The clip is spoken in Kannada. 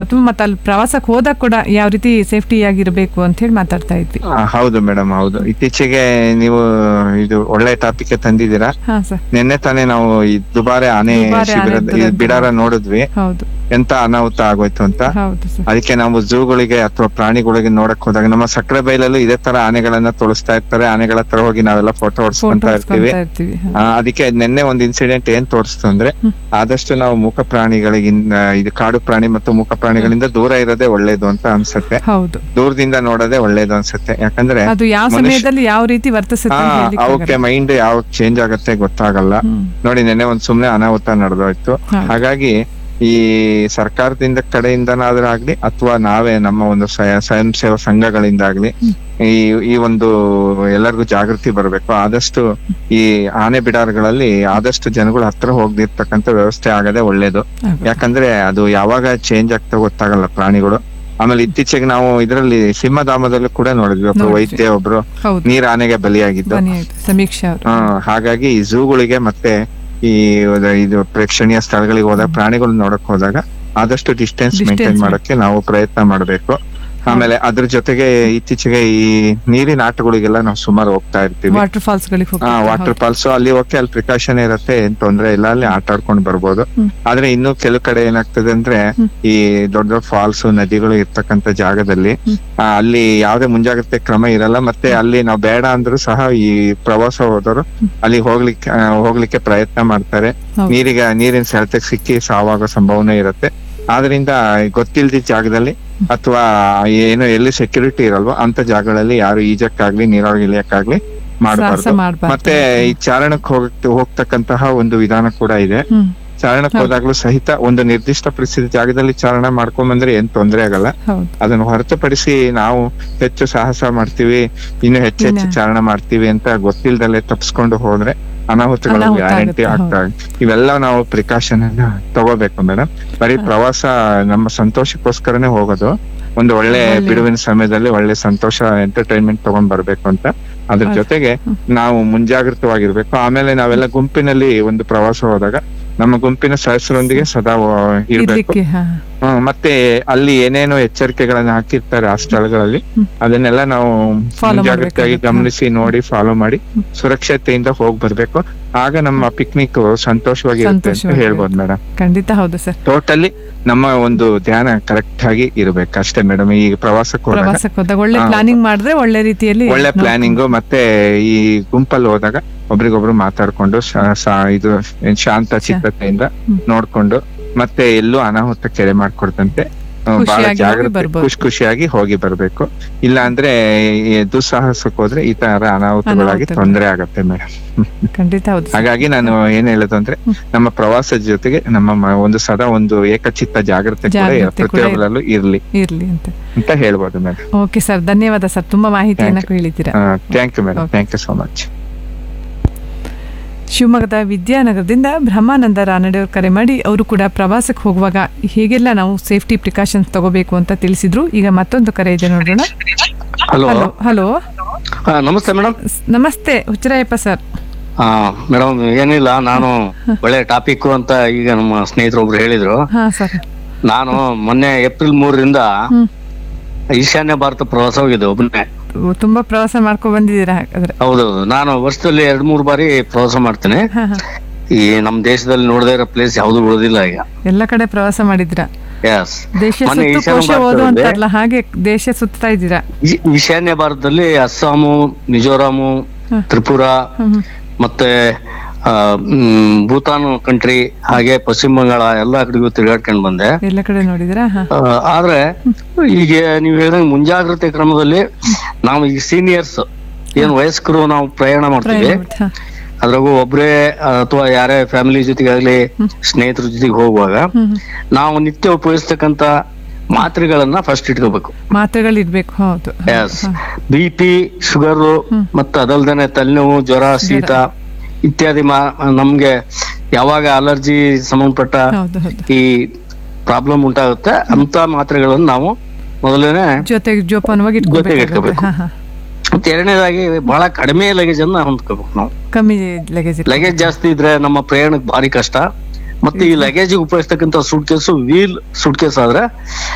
ತುಂಬ ಮತ್ತೆ ಅಲ್ಲಿ ಪ್ರವಾಸಕ್ಕೆ ಹೋದಾಗ ಕೂಡ ಯಾವ ರೀತಿ ಸೇಫ್ಟಿ ಆಗಿರ್ಬೇಕು ಅಂತ ಹೇಳಿ ಮಾತಾಡ್ತಾ ಇದ್ವಿ ಆ, ಹೌದು ಮೇಡಮ್ ಹೌದು ಇತ್ತೀಚೆಗೆ ನೀವು ಇದು ಒಳ್ಳೆ ಟಾಪಿಕ್ ತಂದಿದ್ದೀರಾ ಹಾ ಸರ್ ನಿನ್ನೆ ತಾನೇ ನಾವು ಈ ದುಬಾರೆ ಆನೆ ದುಬಾರೆ ಆನೆ ಶಿಬಿರದ ಈ ದುರಂತ. ಬಿಡಾರ ನೋಡಿದ್ವಿ ಹೌದು ಎಂತ ಅನಾಹುತ ಆಗೋಯ್ತು ಅಂತ ಹೌದು ಸರ್ ಅದಕ್ಕೆ ನಾವು ಝೂಗಳಿಗೆ ಅಥವಾ ಪ್ರಾಣಿಗಳಿಗೆ ನೋಡಕ್ ಹೋದಾಗ ನಮ್ಮ ಸಕ್ಕರೆ ಬೈಲಲ್ಲೂ ಇದೇ ತರ ಆನೆಗಳನ್ನ ತೋರಿಸ್ತಾ ಇರ್ತಾರೆ ಆನೆಗಳ ಹತ್ರ ಹೋಗಿ ನಾವೆಲ್ಲ ಫೋಟೋ ಫೋಟೋ ಹೊಡ್ಸ್ಕೊಂತ ಇರ್ತೀವಿ ಇರ್ತೀವಿ ಹಾ. ಆ, ಅದಕ್ಕೆ ನಿನ್ನೆ ಒಂದು ಇನ್ಸಿಡೆಂಟ್ ಏನ್ ತೋರಿಸ್ತು ಅಂದ್ರೆ ಹ್ಮ್. ಆದಷ್ಟು ನಾವು ಮೂಕ ಪ್ರಾಣಿಗಳಿಗಿಂತ ಇದು ಕಾಡು ಪ್ರಾಣಿ ಮತ್ತು ಮೂಕ ಪ್ರಾಣಿಗಳಿಂದ ದೂರ ಇರೋದೇ ಒಳ್ಳೇದು ಅಂತ ಅನ್ಸುತ್ತೆ ಹೌದು ದೂರದಿಂದ ನೋಡೋದೇ ಒಳ್ಳೇದು ಅನ್ಸುತ್ತೆ ಯಾಕಂದ್ರೆ ಅದು ಯಾವ ಮನುಷ್ಯ- ಸಮಯದಲ್ಲಿ ಯಾವ ರೀತಿ ವರ್ತಿಸುತ್ತೆ ಹಾ ಅಂತ ಹೇಳ್ಲಿಕ್ಕೆ ಅವಕ್ಕೆ ಆಗಲ್ಲ. ಮೈಂಡ್ ಯಾವ ಚೇಂಜ್ ಆಗತ್ತೆ ಗೊತ್ತಾಗಲ್ಲ ಹ್ಮ್. ನೋಡಿ ನೆನ್ನೆ ಒಂದ್ ಸುಮ್ನೆ ಅನಾಹುತ ನಡೆದೋಯ್ತು ಹೌದು. ಹಾಗಾಗಿ ಈ ಸರ್ಕಾರದಿಂದ ಕಡೆಯಿಂದನಾದ್ರೂ ಆಗ್ಲಿ ಅಥವಾ ನಾವೇ ನಮ್ಮ ಒಂದು ಸ್ವಯ- ಸ್ವಯಂ ಸೇವಾ ಸಂಘಗಳಿಂದಾಗ್ಲಿ ಈ ಈ ಒಂದು ಎಲ್ಲರಿಗೂ ಜಾಗೃತಿ ಬರಬೇಕು ಆದಷ್ಟು ಈ ಆನೆ ಬಿಡಾರಗಳಲ್ಲಿ ಆದಷ್ಟು ಜನಗಳು ಹತ್ರ ಹೋಗ್ದಿರ್ತಕ್ಕಂಥ ವ್ಯವಸ್ಥೆ ಆಗದೆ ಒಳ್ಳೇದು ಹೌದು. ಯಾಕಂದ್ರೆ ಅದು ಯಾವಾಗ ಚೇಂಜ್ ಆಗ್ತಾ ಗೊತ್ತಾಗಲ್ಲ ಪ್ರಾಣಿಗಳು ಆಮೇಲೆ ಇತ್ತೀಚೆಗೆ ನಾವು ಇದರಲ್ಲಿ ಸಿಂಹಧಾಮದಲ್ಲೂ ಕೂಡ ನೋಡಿದ್ವಿ ಒಬ್ರು ನೋಡಿದ್ವಿ. ವೈದ್ಯ ಒಬ್ರು ಹೌದು ನೀರ್ ಆನೆಗೆ ಬಲಿಯಾಗಿದ್ದು ಬನ್ನಿ ಆಯ್ತು ಸಮೀಕ್ಷೆ ಅವರು ಆ, ಹಾಗಾಗಿ ಈ ಝೂಗಳಿಗೆ ಮತ್ತೆ ಈ ಒಂದು ಇದು ಪ್ರೇಕ್ಷಣೀಯ ಸ್ಥಳಗಳಿಗೆ ಹೋದಾಗ ಪ್ರಾಣಿಗಳು ನೋಡಕ್ ಹೋದಾಗ ಆದಷ್ಟು ಡಿಸ್ಟೆನ್ಸ್ Distance ಮೇಂಟೈನ್ ಮಾಡಕ್ಕೆ ನಾವು ಪ್ರಯತ್ನ ಮಾಡಬೇಕು ಆಮೇಲೆ ಅದ್ರ ಜೊತೆಗೆ ಇತ್ತೀಚೆಗೆ ಈ ನೀರಿನ ಆಟಗಳಿಗೆಲ್ಲ ನಾವು ಸುಮಾರು ಹೋಗ್ತಾ ಇರ್ತೀವಿ ವಾಟರ್ ಫಾಲ್ಸ್ ಗಳಿಗೆ ಆ ವಾಟರ್ ಫಾಲ್ಸ್ ಅಲ್ಲಿ ಹೋಗಿ ಅಲ್ಲಿ ಪ್ರಿಕಾಷನ್ ಇರುತ್ತೆ ಏನ್ ತೊಂದ್ರೆ ಇಲ್ಲ ಅಲ್ಲಿ ಆಟ ಆಡ್ಕೊಂಡು ಬರ್ಬೋದು ಹ್ಮ್. ಆದ್ರೆ ಇನ್ನು ಕೆಲವು ಕಡೆ ಏನಾಗ್ತದೆ ಅಂದ್ರೆ ಹ್ಮ್. ಈ ದೊಡ್ಡ ದೊಡ್ಡ ಫಾಲ್ಸ್ ನದಿಗಳು ಇರ್ತಕ್ಕಂತ ಜಾಗದಲ್ಲಿ ಹ್ಮ್. ಆ, ಅಲ್ಲಿ ಯಾವ್ದೇ ಮುಂಜಾಗ್ರತೆ ಕ್ರಮ ಇರಲ್ಲ ಮತ್ತೆ ಅಲ್ಲಿ ನಾವು ಬೇಡ ಅಂದ್ರೂ ಸಹ ಈ ಪ್ರವಾಸ ಹೋದವರು ಅಲ್ಲಿ ಹೋಗ್ಲಿಕ್ಕೆ ಆ, ಹೋಗ್ಲಿಕ್ಕೆ ಪ್ರಯತ್ನ ಮಾಡ್ತಾರೆ ಹೌದು. ನೀರಿಗೆ ನೀರಿನ ಸೆಳೆತಕ್ಕೆ ಸಿಕ್ಕಿ ಸಾವಾಗೋ ಸಂಭಾವನೆ ಇರುತ್ತೆ ಆದ್ರಿಂದ ಗೊತ್ತಿಲ್ದಿದ್ದ ಜಾಗದಲ್ಲಿ ಅಥವಾ ಏನು ಎಲ್ಲಿ ಸೆಕ್ಯೂರಿಟಿ ಇರಲ್ವೋ ಅಂತ ಜಾಗಗಳಲ್ಲಿ ಯಾರು ಈಜಕ್ಕಾಗ್ಲಿ ನೀರೊಳಗೆ ಇಳಿಯಕ್ಕಾಗ್ಲಿ ಸಾಹಸ ಮಾಡಬಾರ್ದು ಮಾಡ್ಬಾರ್ದು ಮತ್ತೆ ಈ ಚಾರಣಕ್ಕೆ ಹೋಗಕ್ ಹೋಗ್ತಕ್ಕಂತಹ ಒಂದು ವಿಧಾನ ಕೂಡ ಇದೆ ಹ್ಮ್ ಚಾರಣಕ್ಕೆ ಹೌದು. ಹೋದಾಗ್ಲೂ ಸಹಿತ ಒಂದು ನಿರ್ದಿಷ್ಟ ಪರಿಸ್ಥಿತಿ ಜಾಗದಲ್ಲಿ ಚಾರಣ ಮಾಡ್ಕೊಂಡ್ ಬಂದ್ರೆ ಏನ್ ತೊಂದ್ರೆ ಆಗಲ್ಲ ಹೌದು ಅದನ್ನು ಹೊರತುಪಡಿಸಿ ನಾವು ಹೆಚ್ಚು ಸಾಹಸ ಮಾಡ್ತೀವಿ ಇನ್ನು ಹೆಚ್ಚು ಹೆಚ್ಚು ಇಲ್ಲ. ಚಾರಣ ಮಾಡ್ತೀವಿ ಅಂತ ಗೊತ್ತಿಲ್ದಲೆ ತಪ್ಸ್ಕೊಂಡು ಹೋದ್ರೆ ಅನಾಹುತಗಳು ಅನಾಹುತ ಗ್ಯಾರಂಟಿ ಆಗುತ್ತೆ, ಆಗ್ತಾ ಇವೆಲ್ಲ ನಾವು ಪ್ರಿಕಾಷನ್ ಅನ್ನ ತಗೋಬೇಕು ಮೇಡಮ್ ಬರೀ ಪ್ರವಾಸ ನಮ್ಮ ಸಂತೋಷಕ್ಕೋಸ್ಕರನೇ ಹೋಗೋದು ಒಂದು ಒಳ್ಳೆ ಒಳ್ಳೆ- ಬಿಡುವಿನ ಸಮಯದಲ್ಲಿ ಒಳ್ಳೆ ಸಂತೋಷ ಎಂಟರ್ಟೈನ್ಮೆಂಟ್ ತಗೊಂಡ್ ಬರ್ಬೇಕು ಅಂತ ಅದ್ರ ಹೌದು. ಜೊತೆಗೆ ಹ್ಮ್. ನಾವು ಮುಂಜಾಗ್ರತವಾಗಿರ್ಬೇಕು ಆಮೇಲೆ ನಾವೆಲ್ಲ ಗುಂಪಿನಲ್ಲಿ ಒಂದು ಪ್ರವಾಸ ಹೋದಾಗ ನಮ್ಮ ಗುಂಪಿನ ಸದಸ್ಯರೊಂದಿಗೆ ಸದಾ ಆ, ಇರ್ಬೇಕು ಇರ್ಲಿಕ್ಕೆ ಹಾ ಹ್ಮ್, ಮತ್ತೆ ಅಲ್ಲಿ ಏನೇನು ಎಚ್ಚರಿಕೆಗಳನ್ನ ಹಾಕಿರ್ತಾರೆ ಆ ಸ್ಥಳಗಳಲ್ಲಿ ಹ್ಮ್. ಅದನ್ನೆಲ್ಲ ನಾವು Follow ಮುಂಜಾಗ್ರತೆಯಾಗಿ ಮಾಡ್ಬೇಕಾಗುತ್ತೆ. ಗಮನಿಸಿ ನೋಡಿ ಫಾಲೋ ಮಾಡಿ ಹ್ಮ್. ಸುರಕ್ಷತೆಯಿಂದ ಹೋಗ್ ಬರ್ಬೇಕು ಆಗ ನಮ್ಮ ಪಿಕ್ನಿಕ್ ಸಂತೋಷವಾಗಿರುತ್ತೆ ಅಂತ ಸಂತೋಷವಾಗಿರುತ್ತೆ. ಹೇಳ್ಬೋದು ಮೇಡಮ್ ಖಂಡಿತ ಹೌದು ಸರ್ ಟೋಟಲಿ ನಮ್ಮ ಒಂದು ಧ್ಯಾನ ಕರೆಕ್ಟ್ ಆಗಿ ಇರ್ಬೇಕು ಅಷ್ಟೇ ಮೇಡಮ್ ಈ ಪ್ರವಾಸಕ್ಕೆ ಹೋದಾಗ ಪ್ರವಾಸಕ್ಕೆ ಹೋದಾಗ ಒಳ್ಳೆ ಹಾ. ಪ್ಲಾನಿಂಗ್ ಮಾಡಿದ್ರೆ ಒಳ್ಳೆ ರೀತಿಯಲ್ಲಿ ಒಳ್ಳೆ ನೋಡ್ಕೊಂಡು- ಪ್ಲಾನಿಂಗ್ ಮತ್ತೆ ಈ ಗುಂಪಲ್ಲಿ ಹೋದಾಗ ಒಬ್ರಿಗೊಬ್ರು ಮಾತಾಡ್ಕೊಂಡು ಶ- ಸ- ಇದು ಏನ್ ಶಾಂತ ಚಿತ್ತತೆಯಿಂದ ಹ್ಮ್. ನೋಡ್ಕೊಂಡು ಮತ್ತೆ ಎಲ್ಲೂ ಅನಾಹುತ ಕೆರೆ ಮಾಡ್ಕೊಡ್ತಂತೆ ಆ, ಬಹಳ ಖುಷಿಯಾಗಿ ಹೋಗಿ ಜಾಗ್ರತೆ ಬರ್ಬೋದು. ಖುಷಿ ಖುಷಿಯಾಗಿ ಹೋಗಿ ಬರ್ಬೇಕು ಇಲ್ಲ ಅಂದ್ರೆ ಈ ದುಸ್ಸಾಹಸಕ್ಕೆ ಹೋದ್ರೆ ಈ ತರ ಅನಾಹುತಗಳಾಗಿ ಅನಾಹುತಗಳು. ತೊಂದರೆ ಆಗತ್ತೆ ಮೇಡಮ್ ಖಂಡಿತ ಹೌದು ಸರ್. ಹಾಗಾಗಿ ನಾನು ಏನ್ ಹೇಳೋದು ಅಂದ್ರೆ ಹ್ಮ್. ನಮ್ಮ ಪ್ರವಾಸದ ಜೊತೆಗೆ ನಮ್ಮ ಮ- ಒಂದು ಸದಾ ಒಂದು ಏಕಚಿತ್ತ ಜಾಗ್ರತೆ ಕೂಡ ಜಾಗ್ರತೆ ಕೂಡ ಪ್ರತಿಯೊಬ್ಬರಲ್ಲೂ ಇರ್ಲಿ ಇರ್ಲಿ ಅಂತ ಅಂತ ಹೇಳ್ಬೋದು ಮೇಡಮ್ ಓಕೆ ಸರ್ ಧನ್ಯವಾದ ಸರ್ ತುಂಬಾ ಮಾಹಿತಿಯನ್ನ Thank ಹೇಳಿದ್ದೀರಾ thank you madam Okay. Thank you so much ಶಿವಮೊಗ್ಗದ ವಿದ್ಯಾನಗರದಿಂದ ಬ್ರಹ್ಮಾನಂದ ರಾನಡೆಯವರು ಕರೆ ಮಾಡಿ ಅವರು ಕೂಡ ಪ್ರವಾಸಕ್ಕೆ ಹೋಗುವಾಗ ಹೇಗೆಲ್ಲ ನಾವು ಸೇಫ್ಟಿ ಪ್ರಿಕಾಷನ್ಸ್ ತಗೋಬೇಕು ಅಂತ ತಿಳಿಸಿದ್ರು ಈಗ ಮತ್ತೊಂದು ಕರೆ ಇದೆ ನೋಡೋಣ ಹಲೋ ಹಲೋ ಹಲೋ ಹಾ, ನಮಸ್ತೆ ಮೇಡಮ್ ಸ್- ನಮಸ್ತೆ ಹುಚ್ಚರಾಯಪ್ಪ ಸರ್ ಹಾ ಮೇಡಮ್ ಏನಿಲ್ಲ ನಾನು ಒಳ್ಳೆ ಟಾಪಿಕ್ ಅಂತ ಈಗ ನಮ್ಮ ಸ್ನೇಹಿತರು ಒಬ್ರು ಹೇಳಿದ್ರು ಹಾ ಸರ್ ನಾನು ಮೊನ್ನೆ ಏಪ್ರಿಲ್ ಮೂರರಿಂದ ಹ್ಮ್ ಈಶಾನ್ಯ ಭಾರತ ಪ್ರವಾಸ ಹೋಗಿದ್ದೆ ಒಬ್ಬನೇ ತುಂಬಾ ಪ್ರವಾಸ ಮಾಡ್ಕೊ ಬಂದಿದ್ದೀರಾ ಹಾಗಾದ್ರೆ ಹೌದೌದು ನಾನು ವರ್ಷದಲ್ಲಿ ಎರಡ್ ಮೂರು ಬಾರಿ ಪ್ರವಾಸ ಮಾಡ್ತೇನೆ ಹಾ ಹಾ ಈ ನಮ್ ದೇಶದಲ್ಲಿ ನೋಡದೇ ಇರೋ ಪ್ಲೇಸ್ ಯಾವ್ದು ಉಳಿದಿಲ್ಲ ಈಗ ಎಲ್ಲ ಕಡೆ ಪ್ರವಾಸ ಮಾಡಿದ್ದೀರಾ ಎಸ್ ದೇಶ ಮೊನ್ನೆ ಸುತ್ತು ಈಶಾನ್ಯ ಕೋಶ ಓದು ಭಾರತದಲ್ಲಿ ಅಂತಾರಲ್ಲ ಹಾಗೆ ದೇಶ ಸುತ್ತಾ ಇದ್ದೀರಾ ಈಶಾನ್ಯ ಭಾರತದಲ್ಲಿ ಅಸ್ಸಾಮು ಮಿಜೋರಾಮು ಹ್ಮ್. ತ್ರಿಪುರ ಹ್ಮ್ ಹ್ಮ್. ಮತ್ತೆ ಆ, ಮ್, ಭೂತಾನ್ ಕಂಟ್ರಿ ಹಾಗೆ ಪಶ್ಚಿಮ ಬಂಗಾಳ ಎಲ್ಲಾ ಕಡೆಗೂ ತಿರುಗಾಡ್ಕೊಂಡ್ ಬಂದೆ ಎಲ್ಲ ಕಡೆ ನೋಡಿದಿರಾ ಹಾ ಆ, ಆದ್ರೆ ಈಗ ನೀವ್ ಹೇಳ್ದಂಗೆ ಮುಂಜಾಗ್ರತೆ ಕ್ರಮದಲ್ಲಿ ನಾವು ಈಗ ಸೀನಿಯರ್ಸ್ ಏನ್ ವಯಸ್ಕರು ನಾವು ಪ್ರಯಾಣ ಮಾಡ್ತೀವಿ ಪ್ರಯಾಣ ಮಾಡ್ತಾ- ಹಾ. ಅದ್ರಾಗೂ ಒಬ್ರೇ ಅಥವಾ ಯಾರೇ ಫ್ಯಾಮಿಲಿ ಜೊತೆಗಾಗ್ಲಿ ಸ್ನೇಹಿತರ ಜೊತೆಗೆ ಹೋಗುವಾಗ ಹ್ಮ್ ಹ್ಮ್. ನಾವು ನಿತ್ಯ ಉಪಯೋಗಿಸ್ತಕ್ಕಂತ ಮಾತ್ರೆಗಳನ್ನ ಫಸ್ಟ್ ಇಟ್ಕೋಬೇಕು ಮಾತ್ರೆಗಳಿರ್ಬೇಕು ಹೌದು ಎಸ್ ಬಿ ಪಿ ಶುಗರ್ ಮತ್ತೆ ಅದಲ್ದೇನೆ ತಲೆನೋವು ಜ್ವರ ಶೀತ ಇತ್ಯಾದಿ ಮಾ ನಮ್ಗೆ ಯಾವಾಗ ಅಲರ್ಜಿ ಸಂಬಂಧಪಟ್ಟ ಹೌದು ಹೌದು ಈ ಪ್ರಾಬ್ಲಮ್ ಉಂಟಾಗುತ್ತೆ ಅಂತ ಮಾತ್ರೆಗಳನ್ನು ನಾವು ಮೊದಲನೇ ಜೊತೆಗೆ ಜೋಪಾನವಾಗಿ ಜೊತೆಗೆ ಇಟ್ಕೋಬೇಕು ಇಟ್ಕೋಬೇಕು. ಹಾ ಹಾ ಮತ್ತೆ ಎರಡನೇದಾಗಿ ಬಹಳ ಕಡಿಮೆ ಲಗೇಜ್ ಅನ್ನ ಹೊಂದ್ಕೋಬೇಕು ನಾವು ಕಮ್ಮಿ ಲಗೇಜ್ ಲಗೇಜ್ ಜಾಸ್ತಿ ಇದ್ರೆ ನಮ್ಮ ಪ್ರಯಾಣಕ್ಕೆ ಭಾರಿ ಕಷ್ಟ ಮತ್ತೆ ಈ ಲಗೇಜ್ ಉಪಯೋಗಿಸ್ತಕ್ಕಂತ suitcase wheel suitcase ಆದ್ರೆ